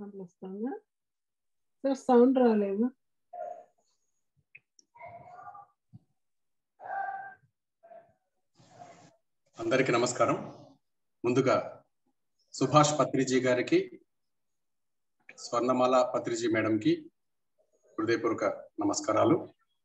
example ఇస్తాను sir sound రాలేదు అందరికీ నమస్కారం ముందుగా సుభాష్ పత్రిజీ గారికి స్వర్ణమాల పత్రిజీ మేడంకి హృదయపూర్వక నమస్కారాలు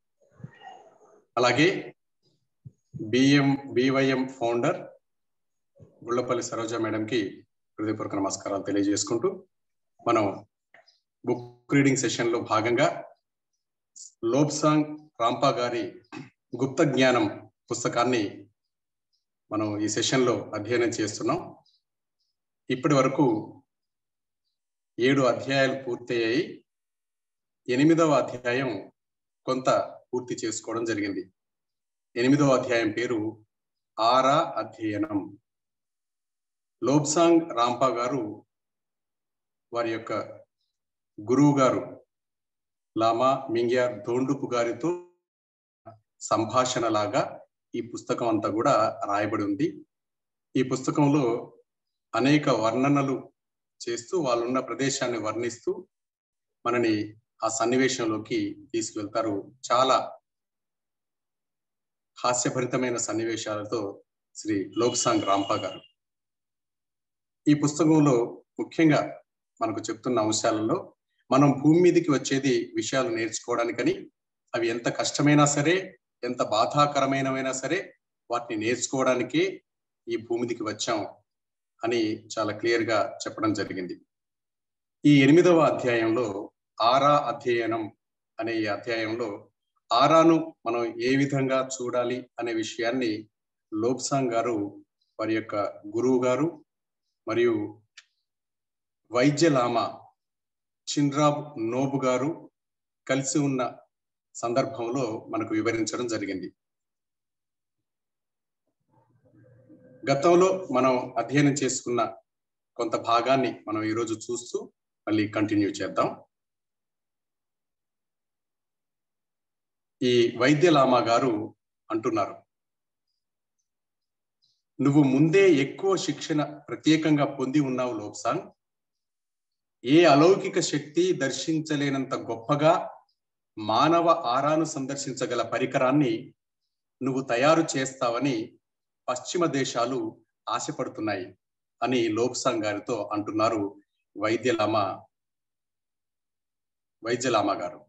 అలాగే BM BYM founder Gullapalli Saroja మేడంకి హృదయపూర్వక నమస్కారాలు తెలియజేసుకుంటూ మనం బుక్ రీడింగ్ సెషన్లో భాగంగా లోబ్సాంగ్ రాంపా గారి గుప్త జ్ఞానం పుస్తకాన్ని మనం ఈ సెషన్లో అధ్యయనం చేస్తున్నాం ఇప్పటి వరకు ఏడు అధ్యాయాలు పూర్తయ్యాయి ఎనిమిదవ అధ్యాయం కొంత పూర్తి చేసుకోవడం జరిగింది ఎనిమిదవ అధ్యాయం పేరు ఆరా అధ్యయనం లోబ్సాంగ్ రాంపా గారు వారి యొక్క గురువు గారు లామా మింగ్యార్ ధోండుపు గారితో సంభాషణ లాగా ఈ పుస్తకం అంతా కూడా రాయబడి ఉంది ఈ పుస్తకంలో అనేక వర్ణనలు చేస్తూ వాళ్ళున్న ప్రదేశాన్ని వర్ణిస్తూ మనని ఆ సన్నివేశంలోకి తీసుకువెళ్తారు చాలా హాస్యభరితమైన సన్నివేశాలతో శ్రీ లోక్సాంగ్ రాంపా గారు ఈ పుస్తకంలో ముఖ్యంగా మనకు చెప్తున్న అంశాలలో మనం భూమి మీదకి వచ్చేది విషయాలు నేర్చుకోవడానికని అవి ఎంత కష్టమైనా సరే ఎంత బాధాకరమైనవైనా సరే వాటిని నేర్చుకోవడానికే ఈ భూమిదికి వచ్చాం అని చాలా క్లియర్ గా చెప్పడం జరిగింది ఈ ఎనిమిదవ అధ్యాయంలో ఆరా అధ్యయనం అనే ఈ అధ్యాయంలో ఆరాను మనం ఏ విధంగా చూడాలి అనే విషయాన్ని లోబ్సాంగ్ గారు వారి యొక్క గురువు గారు మరియు వైద్యలామ చిన్రాబ్ నోబు గారు కలిసి ఉన్న సందర్భంలో మనకు వివరించడం జరిగింది గతంలో మనం అధ్యయనం చేసుకున్న కొంత భాగాన్ని మనం ఈరోజు చూస్తూ మళ్ళీ కంటిన్యూ చేద్దాం ఈ వైద్యలామా గారు అంటున్నారు నువ్వు ముందే ఎక్కువ శిక్షణ ప్రత్యేకంగా పొంది ఉన్నావు లోక్సాంగ్ ఏ అలౌకిక శక్తి దర్శించలేనంత గొప్పగా మానవ ఆరాను సందర్శించగల పరికరాన్ని నువ్వు తయారు చేస్తావని పశ్చిమ దేశాలు ఆశపడుతున్నాయి అని లోక్సాంగ్ గారితో అంటున్నారు వైద్యలామ వైద్యలామ గారు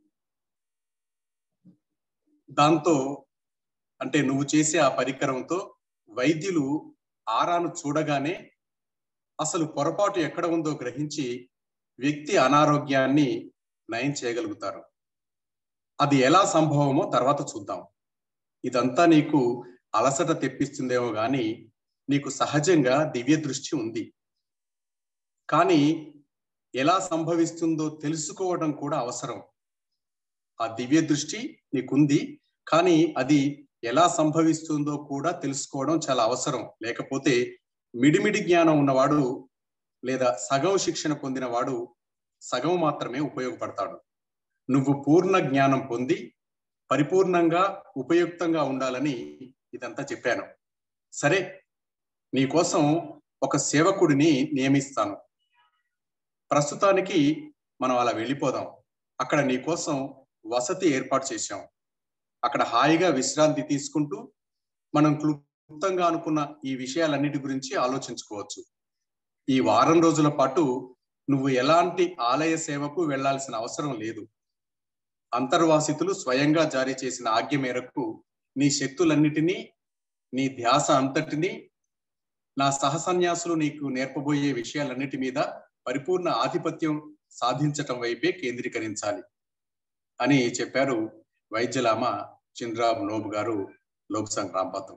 దాంతో అంటే నువ్వు చేసే ఆ పరికరంతో వైద్యులు ఆరాను చూడగానే అసలు పొరపాటు ఎక్కడ ఉందో గ్రహించి వ్యక్తి అనారోగ్యాన్ని నయం చేయగలుగుతారు అది ఎలా సంభవమో తర్వాత చూద్దాం ఇదంతా నీకు అలసట తెప్పిస్తుందేమో గాని నీకు సహజంగా దివ్య దృష్టి ఉంది కానీ ఎలా సంభవిస్తుందో తెలుసుకోవడం కూడా అవసరం ఆ దివ్య దృష్టి నీకుంది కానీ అది ఎలా సంభవిస్తుందో కూడా తెలుసుకోవడం చాలా అవసరం లేకపోతే మిడిమిడి జ్ఞానం ఉన్నవాడు లేదా సగం శిక్షణ పొందినవాడు సగం మాత్రమే ఉపయోగపడతాడు నువ్వు పూర్ణ జ్ఞానం పొంది పరిపూర్ణంగా ఉపయుక్తంగా ఉండాలని ఇదంతా చెప్పాను సరే నీకోసం ఒక సేవకుడిని నియమిస్తాను ప్రస్తుతానికి మనం అలా వెళ్ళిపోదాం అక్కడ నీకోసం వసతి ఏర్పాటు చేశాం అక్కడ హాయిగా విశ్రాంతి తీసుకుంటూ మనం క్లుప్తంగా అనుకున్న ఈ విషయాలన్నిటి గురించి ఆలోచించుకోవచ్చు ఈ వారం రోజుల పాటు నువ్వు ఎలాంటి ఆలయ సేవకు వెళ్లాల్సిన అవసరం లేదు అంతర్వాసితులు స్వయంగా జారీ చేసిన ఆజ్ఞ మేరకు నీ శక్తులన్నిటినీ నీ ధ్యాస అంతటినీ నా సహసన్యాసులు నీకు నేర్పబోయే విషయాలన్నిటి మీద పరిపూర్ణ ఆధిపత్యం సాధించటం వైపే కేంద్రీకరించాలి అని చెప్పారు వైద్యలామ చిన్రాబ్ నోబు గారు లోక్సంగ్ రాంపాతం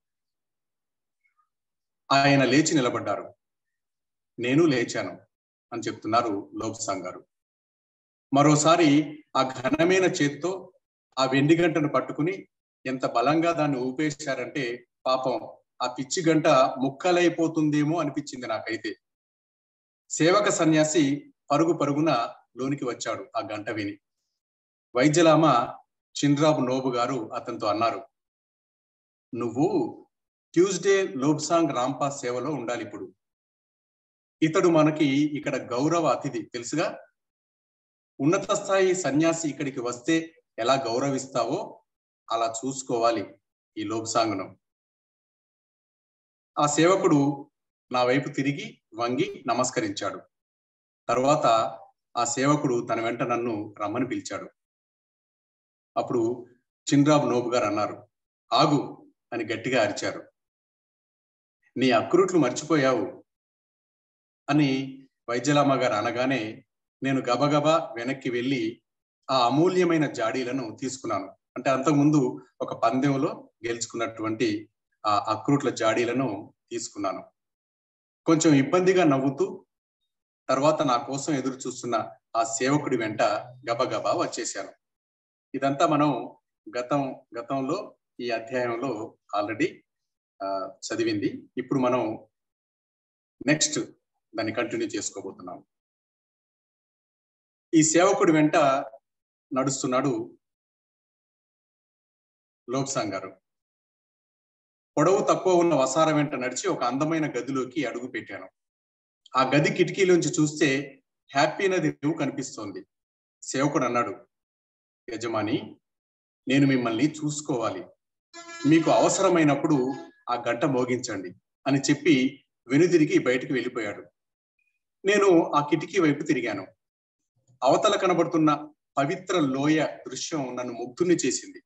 ఆయన లేచి నిలబడ్డారు నేను లేచాను అని చెప్తున్నారు లోక్సాంగ్ గారు మరోసారి ఆ ఘనమైన చేత్తో ఆ వెండి గంటను పట్టుకుని ఎంత బలంగా దాన్ని ఊపేశారంటే పాపం ఆ పిచ్చి గంట ముక్కలైపోతుందేమో అనిపించింది నాకైతే సేవక సన్యాసి పరుగు పరుగున లోనికి వచ్చాడు ఆ గంట విని వైద్యలామ చిన్రాబు నోబు గారు అతనితో అన్నారు నువ్వు ట్యూస్డే లోబ్సాంగ్ రాంపా సేవలో ఉండాలి ఇప్పుడు ఇతడు మనకి ఇక్కడ గౌరవ అతిథి తెలుసుగా ఉన్నత స్థాయి సన్యాసి ఇక్కడికి వస్తే ఎలా గౌరవిస్తావో అలా చూసుకోవాలి ఈ లోక్సాంగనం ఆ సేవకుడు నా వైపు తిరిగి వంగి నమస్కరించాడు తరువాత ఆ సేవకుడు తన వెంట నన్ను రమ్మని పిలిచాడు అప్పుడు చిన్రాబు నోబు గారు అన్నారు ఆగు అని గట్టిగా అరిచారు నీ అక్రూట్లు మర్చిపోయావు అని వైద్యలామ గారు అనగానే నేను గబగబా వెనక్కి వెళ్ళి ఆ అమూల్యమైన జాడీలను తీసుకున్నాను అంటే అంతకుముందు ఒక పందెంలో గెలుచుకున్నటువంటి ఆ అక్రూట్ల జాడీలను తీసుకున్నాను కొంచెం ఇబ్బందిగా నవ్వుతూ తర్వాత నా కోసం ఎదురు చూస్తున్న ఆ సేవకుడి వెంట గబగబా వచ్చేసాను ఇదంతా మనం గతం గతంలో ఈ అధ్యాయంలో ఆల్రెడీ చదివింది ఇప్పుడు మనం నెక్స్ట్ దాన్ని కంటిన్యూ చేసుకోబోతున్నాం ఈ సేవకుడి వెంట నడుస్తున్నాడు లోక్సాంగ్ గారు పొడవు తక్కువ ఉన్న వసార వెంట నడిచి ఒక అందమైన గదిలోకి అడుగు పెట్టాను ఆ గది కిటికీలోంచి చూస్తే హ్యాపీ నది రేవు కనిపిస్తోంది సేవకుడు అన్నాడు యజమాని నేను మిమ్మల్ని చూసుకోవాలి మీకు అవసరమైనప్పుడు ఆ గంట మోగించండి అని చెప్పి వెనుదిరిగి బయటికి వెళ్ళిపోయాడు నేను ఆ కిటికీ వైపు తిరిగాను అవతల కనబడుతున్న పవిత్ర లోయ దృశ్యం నన్ను ముగ్ధుని చేసింది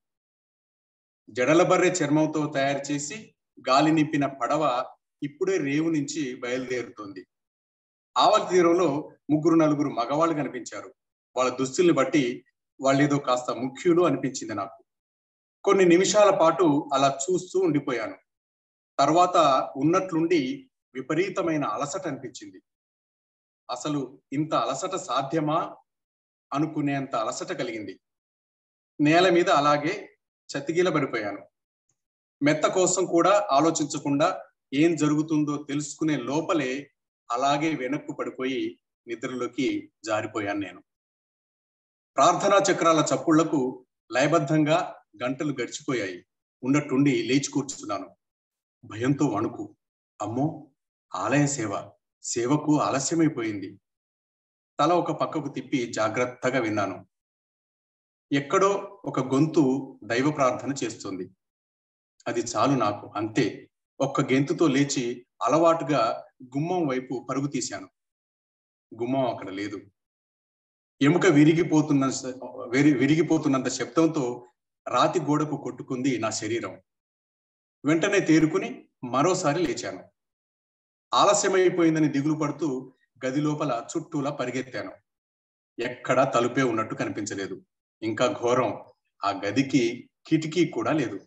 జడలబర్రె చర్మంతో తయారు చేసి గాలి నింపిన పడవ ఇప్పుడే రేవు నుంచి బయలుదేరుతోంది ఆవలి తీరంలో ముగ్గురు నలుగురు మగవాళ్ళు కనిపించారు వాళ్ళ దుస్తుల్ని బట్టి వాళ్ళేదో కాస్త ముఖ్యులు అనిపించింది నాకు కొన్ని నిమిషాల పాటు అలా చూస్తూ ఉండిపోయాను తర్వాత ఉన్నట్లుండి విపరీతమైన అలసట అనిపించింది అసలు ఇంత అలసట సాధ్యమా అనుకునేంత అలసట కలిగింది నేల మీద అలాగే చతికిల పడిపోయాను మెత్త కోసం కూడా ఆలోచించకుండా ఏం జరుగుతుందో తెలుసుకునే లోపలే అలాగే వెనక్కు పడిపోయి నిద్రలోకి జారిపోయాను నేను ప్రార్థనా చక్రాల చప్పుళ్లకు లయబద్ధంగా గంటలు గడిచిపోయాయి ఉన్నట్టుండి లేచి కూర్చున్నాను భయంతో వణుకు అమ్మో ఆలయ సేవ సేవకు ఆలస్యమైపోయింది తల ఒక పక్కకు తిప్పి జాగ్రత్తగా విన్నాను ఎక్కడో ఒక గొంతు దైవ ప్రార్థన చేస్తుంది అది చాలు నాకు అంతే ఒక్క గెంతుతో లేచి అలవాటుగా గుమ్మం వైపు పరుగు తీశాను గుమ్మం అక్కడ లేదు ఎముక విరిగిపోతున్న విరి విరిగిపోతున్నంత శబ్దంతో రాతి గోడకు కొట్టుకుంది నా శరీరం వెంటనే తేరుకుని మరోసారి లేచాను ఆలస్యమైపోయిందని దిగులు పడుతూ గది లోపల చుట్టూలా పరిగెత్తాను ఎక్కడా తలుపే ఉన్నట్టు కనిపించలేదు ఇంకా ఘోరం ఆ గదికి కిటికీ కూడా లేదు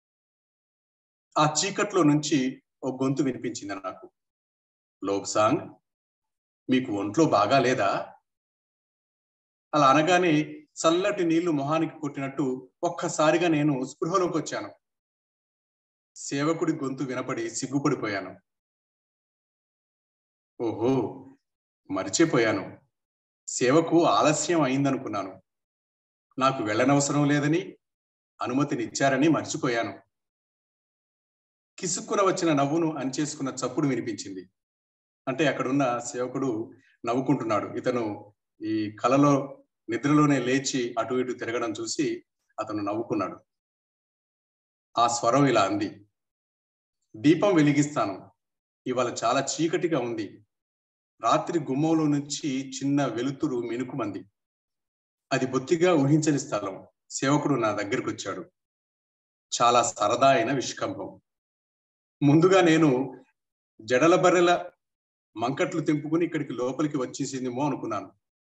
ఆ చీకట్లో నుంచి ఓ గొంతు వినిపించింది నాకు లోక్సాంగ్ మీకు ఒంట్లో బాగా లేదా అలా అనగానే చల్లటి నీళ్లు మొహానికి కొట్టినట్టు ఒక్కసారిగా నేను స్పృహలోకి వచ్చాను సేవకుడి గొంతు వినపడి సిగ్గుపడిపోయాను ఓహో మరిచిపోయాను సేవకు ఆలస్యం అయిందనుకున్నాను నాకు వెళ్ళనవసరం లేదని అనుమతినిచ్చారని మర్చిపోయాను కిసుక్కున వచ్చిన నవ్వును అంచేసుకున్న చప్పుడు వినిపించింది అంటే అక్కడున్న సేవకుడు నవ్వుకుంటున్నాడు ఇతను ఈ కలలో నిద్రలోనే లేచి అటు ఇటు తిరగడం చూసి అతను నవ్వుకున్నాడు ఆ స్వరం ఇలా అంది దీపం వెలిగిస్తాను ఇవాళ చాలా చీకటిగా ఉంది రాత్రి గుమ్మంలో నుంచి చిన్న వెలుతురు మినుకుమంది అది బొత్తిగా ఊహించని స్థలం సేవకుడు నా దగ్గరికి వచ్చాడు చాలా సరదా అయిన విష్కంభం ముందుగా నేను జడల బర్రెల మంకట్లు తెంపుకుని ఇక్కడికి లోపలికి వచ్చేసిందేమో అనుకున్నాను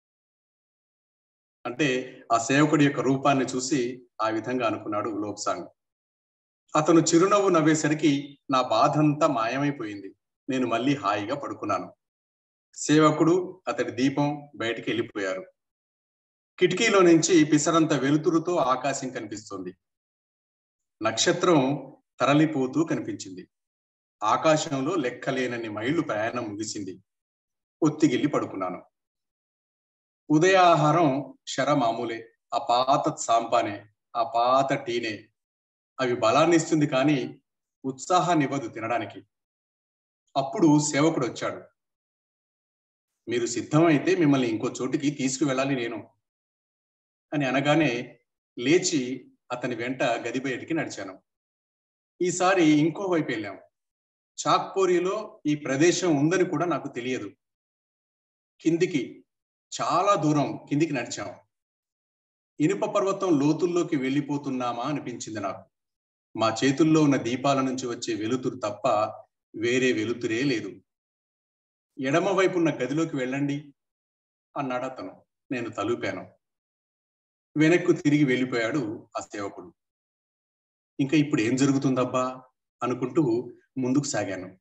అంటే ఆ సేవకుడి యొక్క రూపాన్ని చూసి ఆ విధంగా అనుకున్నాడు లోక్సాంగ్ అతను చిరునవ్వు నవ్వేసరికి నా బాధంతా మాయమైపోయింది నేను మళ్ళీ హాయిగా పడుకున్నాను సేవకుడు అతడి దీపం బయటికి వెళ్ళిపోయారు కిటికీలో నుంచి పిసరంత వెలుతురుతో ఆకాశం కనిపిస్తుంది నక్షత్రం తరలిపోతూ కనిపించింది ఆకాశంలో లెక్కలేనన్ని మైళ్ళు ప్రయాణం ముగిసింది ఒత్తిగిల్లి పడుకున్నాను ఉదయాహారం శర మామూలే ఆ పాత సాంపానే ఆ పాత టీనే అవి బలాన్ని ఇస్తుంది కానీ ఉత్సాహాన్ని ఇవ్వదు తినడానికి అప్పుడు సేవకుడు వచ్చాడు మీరు సిద్ధమైతే మిమ్మల్ని ఇంకో చోటికి తీసుకువెళ్ళాలి నేను అని అనగానే లేచి అతని వెంట గది బయటికి నడిచాను ఈసారి ఇంకో వైపు వెళ్ళాం చాక్పోరిలో ఈ ప్రదేశం ఉందని కూడా నాకు తెలియదు కిందికి చాలా దూరం కిందికి నడిచాం ఇనుప పర్వతం లోతుల్లోకి వెళ్ళిపోతున్నామా అనిపించింది నాకు మా చేతుల్లో ఉన్న దీపాల నుంచి వచ్చే వెలుతురు తప్ప వేరే వెలుతురే లేదు ఎడమ వైపు ఉన్న గదిలోకి వెళ్ళండి అన్నాడు అతను నేను తలుపాను వెనక్కు తిరిగి వెళ్ళిపోయాడు ఆ సేవకుడు ఇంకా ఇప్పుడు ఏం జరుగుతుందబ్బా అనుకుంటూ ముందుకు సాగాను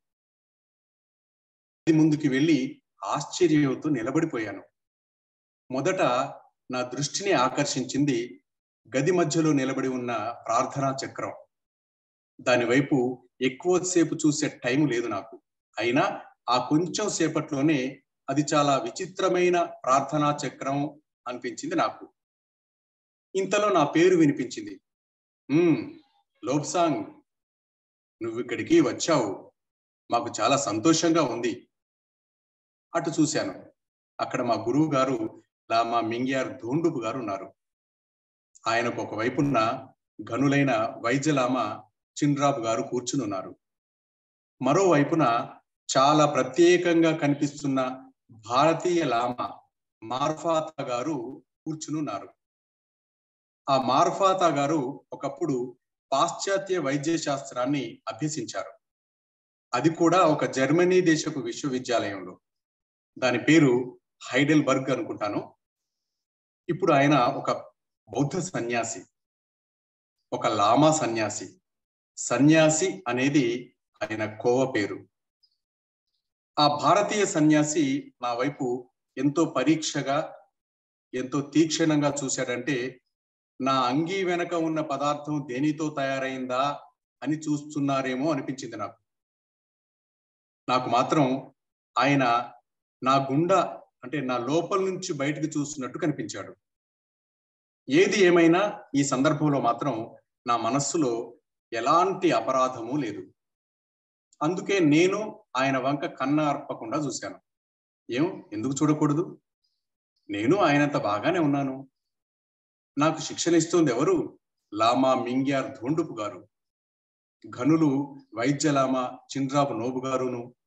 ముందుకు వెళ్ళి ఆశ్చర్యంతో నిలబడిపోయాను మొదట నా దృష్టిని ఆకర్షించింది గది మధ్యలో నిలబడి ఉన్న ప్రార్థనా చక్రం దాని వైపు ఎక్కువసేపు చూసే టైం లేదు నాకు అయినా ఆ కొంచెం సేపట్లోనే అది చాలా విచిత్రమైన ప్రార్థనా చక్రం అనిపించింది నాకు ఇంతలో నా పేరు వినిపించింది లోబ్సాంగ్ నువ్వు ఇక్కడికి వచ్చావు మాకు చాలా సంతోషంగా ఉంది అటు చూశాను అక్కడ మా గురువు గారు లామా మింగ్యార్ ధోండుపు గారు ఉన్నారు ఆయనకు ఒకవైపున్న గనులైన వైద్యలామ చిన్రాబు గారు కూర్చుని ఉన్నారు మరోవైపున చాలా ప్రత్యేకంగా కనిపిస్తున్న భారతీయ లామ మార్ఫాతా గారు కూర్చుని ఉన్నారు ఆ మార్ఫాతా గారు ఒకప్పుడు పాశ్చాత్య వైద్య శాస్త్రాన్ని అభ్యసించారు అది కూడా ఒక జర్మనీ దేశపు విశ్వవిద్యాలయంలో దాని పేరు హైడెల్బర్గ్ అనుకుంటాను ఇప్పుడు ఆయన ఒక బౌద్ధ సన్యాసి ఒక లామా సన్యాసి సన్యాసి అనేది ఆయన కోవ పేరు ఆ భారతీయ సన్యాసి నా వైపు ఎంతో పరీక్షగా ఎంతో తీక్షణంగా చూశాడంటే నా అంగీ వెనక ఉన్న పదార్థం దేనితో తయారైందా అని చూస్తున్నారేమో అనిపించింది నాకు నాకు మాత్రం ఆయన నా గుండా అంటే నా లోపల నుంచి బయటకు చూస్తున్నట్టు కనిపించాడు ఏది ఏమైనా ఈ సందర్భంలో మాత్రం నా మనస్సులో ఎలాంటి అపరాధము లేదు అందుకే నేను ఆయన వంక కన్న అర్పకుండా చూశాను ఏం ఎందుకు చూడకూడదు నేను ఆయనంత బాగానే ఉన్నాను నాకు శిక్షణ ఇస్తుంది ఎవరు లామా మింగ్యార్ ధోండుపు గారు ఘనులు వైద్యలామ చిండ్రాబు నోబు గారును